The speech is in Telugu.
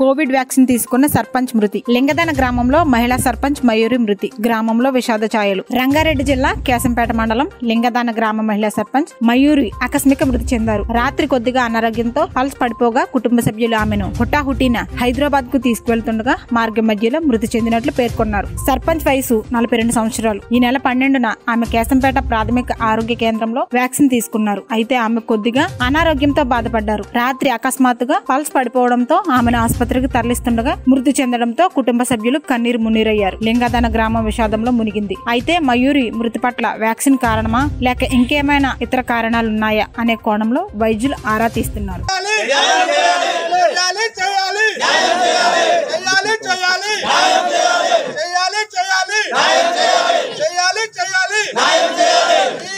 కోవిడ్ వ్యాక్సిన్ తీసుకున్న సర్పంచ్ మృతి లింగదన గ్రామంలో మహిళా సర్పంచ్ మయూరి మృతి గ్రామంలో విషాద ఛాయలు రంగారెడ్డి జిల్లా కేశంపేట మండలం లింగదాన గ్రామ మహిళా సర్పంచ్ మయూరి ఆకస్మిక మృతి చెందారు రాత్రి కొద్దిగా అనారోగ్యంతో పల్స్ పడిపోగా కుటుంబ సభ్యులు ఆమెను హుటాహుటీన హైదరాబాద్ కు తీసుకువెళ్తుండగా మార్గం మధ్యలో మృతి చెందినట్లు పేర్కొన్నారు సర్పంచ్ వయసు నలభై రెండు సంవత్సరాలు ఈ నెల పన్నెండున ఆమె కేశంపేట ప్రాథమిక ఆరోగ్య కేంద్రంలో వ్యాక్సిన్ తీసుకున్నారు అయితే ఆమె కొద్దిగా అనారోగ్యంతో బాధపడ్డారు రాత్రి అకస్మాత్తుగా పల్స్ పడిపోవడంతో ఆమెను ఆసుపత్రికి తరలిస్తుండగా మృతి చెందడంతో కుటుంబ సభ్యులు కన్నీరు మున్నీరయ్యారు లింగాదాన గ్రామం విషాదంలో మునిగింది అయితే మయూరి మృతి పట్ల వ్యాక్సిన్ కారణమా లేక ఇంకేమైనా ఇతర కారణాలున్నాయా అనే కోణంలో వైద్యులు ఆరా తీస్తున్నారు చేయాలి చేయాలి చేయాలి చేయాలి చేయాలి చేయాలి చేయాలి చేయాలి చేయాలి